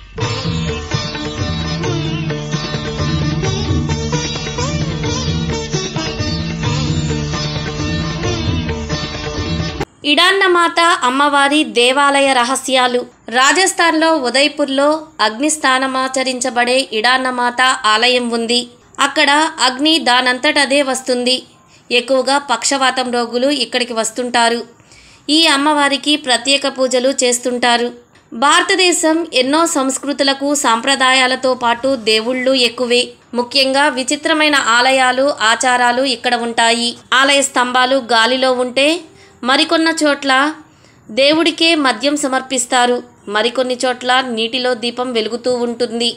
ఇడాన్నమాత అమ్మవారి దేవాలయ రహస్యాలు రాజస్థాన్లో ఉదయ్పూర్లో అగ్నిస్థానమాచరించబడే ఇడాన్నమాత ఆలయం ఉంది అక్కడ అగ్ని దానంతటదే వస్తుంది ఎక్కువగా పక్షవాతం రోగులు ఇక్కడికి వస్తుంటారు ఈ అమ్మవారికి ప్రత్యేక పూజలు చేస్తుంటారు భారతదేశం ఎన్నో సంస్కృతులకు సాంప్రదాయాలతో పాటు దేవుళ్ళు ఎక్కువే ముఖ్యంగా విచిత్రమైన ఆలయాలు ఆచారాలు ఇక్కడ ఉంటాయి ఆలయ స్తంభాలు గాలిలో ఉంటే మరికొన్న చోట్ల దేవుడికే మద్యం సమర్పిస్తారు మరికొన్ని చోట్ల నీటిలో దీపం వెలుగుతూ ఉంటుంది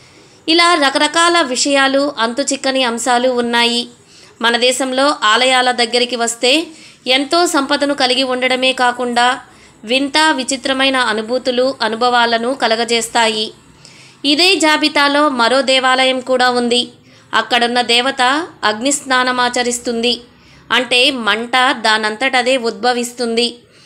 ఇలా రకరకాల విషయాలు అంతుచిక్కని అంశాలు ఉన్నాయి మన దేశంలో ఆలయాల దగ్గరికి వస్తే ఎంతో సంపదను కలిగి ఉండడమే కాకుండా వింత విచిత్రమైన అనుభూతులు అనుభవాలను కలగజేస్తాయి ఇదే జాబితాలో మరో దేవాలయం కూడా ఉంది అక్కడున్న దేవత అగ్నిస్నానమాచరిస్తుంది అంటే మంట దానంతటదే ఉద్భవిస్తుంది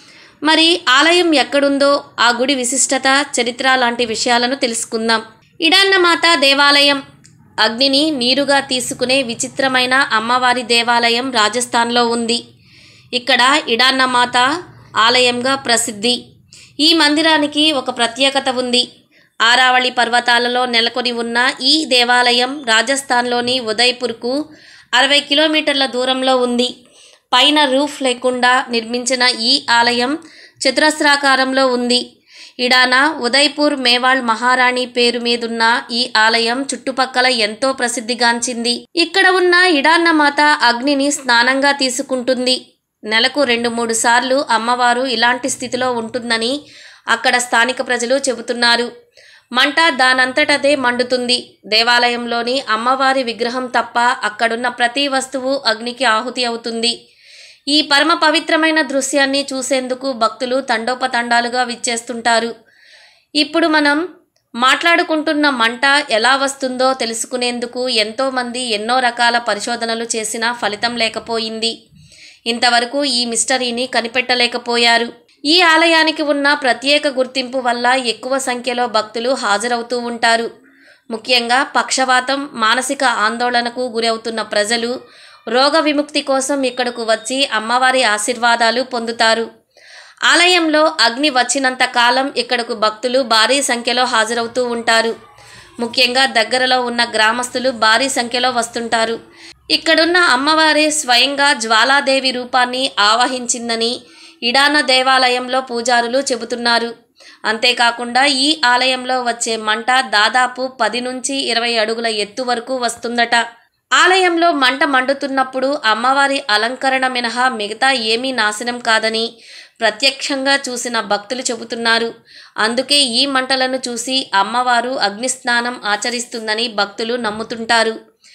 మరి ఆలయం ఎక్కడుందో ఆ గుడి విశిష్టత చరిత్ర లాంటి విషయాలను తెలుసుకుందాం ఇడాన్నమాత దేవాలయం అగ్నిని నీరుగా తీసుకునే విచిత్రమైన అమ్మవారి దేవాలయం రాజస్థాన్లో ఉంది ఇక్కడ ఇడాన్నమాత ఆలయంగా ప్రసిద్ధి ఈ మందిరానికి ఒక ప్రత్యేకత ఉంది ఆరావళి పర్వతాలలో నెలకొని ఉన్న ఈ దేవాలయం రాజస్థాన్లోని ఉదయ్పూర్కు అరవై కిలోమీటర్ల దూరంలో ఉంది పైన రూఫ్ లేకుండా నిర్మించిన ఈ ఆలయం చతురస్రాకారంలో ఉంది ఇడానా ఉదయ్పూర్ మేవాళ్ మహారాణి పేరు మీదున్న ఈ ఆలయం చుట్టుపక్కల ఎంతో ప్రసిద్ధిగాంచింది ఇక్కడ ఉన్న ఇడాన్నమాత అగ్నిని స్నానంగా తీసుకుంటుంది నెలకు రెండు మూడు సార్లు అమ్మవారు ఇలాంటి స్థితిలో ఉంటుందని అక్కడ స్థానిక ప్రజలు చెబుతున్నారు మంట దానంతటదే మండుతుంది దేవాలయంలోని అమ్మవారి విగ్రహం తప్ప అక్కడున్న ప్రతి వస్తువు అగ్నికి ఆహుతి అవుతుంది ఈ పరమ పవిత్రమైన దృశ్యాన్ని చూసేందుకు భక్తులు తండోపతండాలుగా విచ్చేస్తుంటారు ఇప్పుడు మనం మాట్లాడుకుంటున్న మంట ఎలా వస్తుందో తెలుసుకునేందుకు ఎంతోమంది ఎన్నో రకాల పరిశోధనలు చేసినా ఫలితం లేకపోయింది ఇంతవరకు ఈ మిస్టరీని కనిపెట్టలేకపోయారు ఈ ఆలయానికి ఉన్న ప్రత్యేక గుర్తింపు వల్ల ఎక్కువ సంఖ్యలో భక్తులు హాజరవుతూ ఉంటారు ముఖ్యంగా పక్షవాతం మానసిక ఆందోళనకు గురవుతున్న ప్రజలు రోగ విముక్తి కోసం ఇక్కడకు వచ్చి అమ్మవారి ఆశీర్వాదాలు పొందుతారు ఆలయంలో అగ్ని వచ్చినంత కాలం ఇక్కడకు భక్తులు భారీ సంఖ్యలో హాజరవుతూ ఉంటారు ముఖ్యంగా దగ్గరలో ఉన్న గ్రామస్తులు భారీ సంఖ్యలో వస్తుంటారు ఇక్కడున్న అమ్మవారే స్వయంగా జ్వాలాదేవి రూపాన్ని ఆవహించిందని ఇడాన దేవాలయంలో పూజారులు చెబుతున్నారు అంతేకాకుండా ఈ ఆలయంలో వచ్చే మంట దాదాపు పది నుంచి ఇరవై అడుగుల ఎత్తు వరకు వస్తుందట ఆలయంలో మంట మండుతున్నప్పుడు అమ్మవారి అలంకరణ మినహా మిగతా ఏమీ నాశనం కాదని ప్రత్యక్షంగా చూసిన భక్తులు చెబుతున్నారు అందుకే ఈ మంటలను చూసి అమ్మవారు అగ్నిస్నానం ఆచరిస్తుందని భక్తులు నమ్ముతుంటారు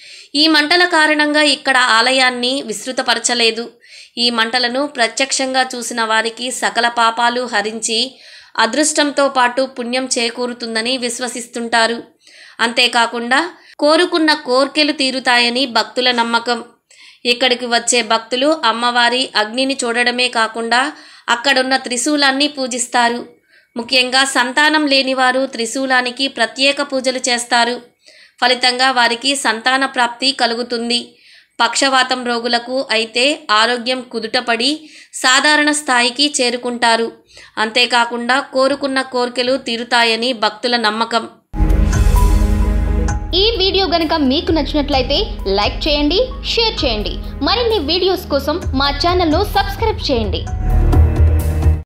ఈ మంటల కారణంగా ఇక్కడ ఆలయాన్ని విస్తృతపరచలేదు ఈ మంటలను ప్రత్యక్షంగా చూసిన వారికి సకల పాపాలు హరించి అదృష్టంతో పాటు పుణ్యం చేకూరుతుందని విశ్వసిస్తుంటారు అంతేకాకుండా కోరుకున్న కోర్కెలు తీరుతాయని భక్తుల నమ్మకం ఇక్కడికి వచ్చే భక్తులు అమ్మవారి అగ్నిని చూడడమే కాకుండా అక్కడున్న త్రిశూలాన్ని పూజిస్తారు ముఖ్యంగా సంతానం లేనివారు త్రిశూలానికి ప్రత్యేక పూజలు చేస్తారు ఫలితంగా వారికి సంతాన ప్రాప్తి కలుగుతుంది పక్షవాతం రోగులకు అయితే ఆరోగ్యం కుదుటపడి సాధారణ స్థాయికి చేరుకుంటారు అంతేకాకుండా కోరుకున్న కోరికలు తీరుతాయని భక్తుల నమ్మకం ఈ వీడియో గనుక మీకు నచ్చినట్లయితే లైక్ చేయండి షేర్ చేయండి మరిన్ని వీడియోస్ కోసం మా ఛానల్ను సబ్స్క్రైబ్ చేయండి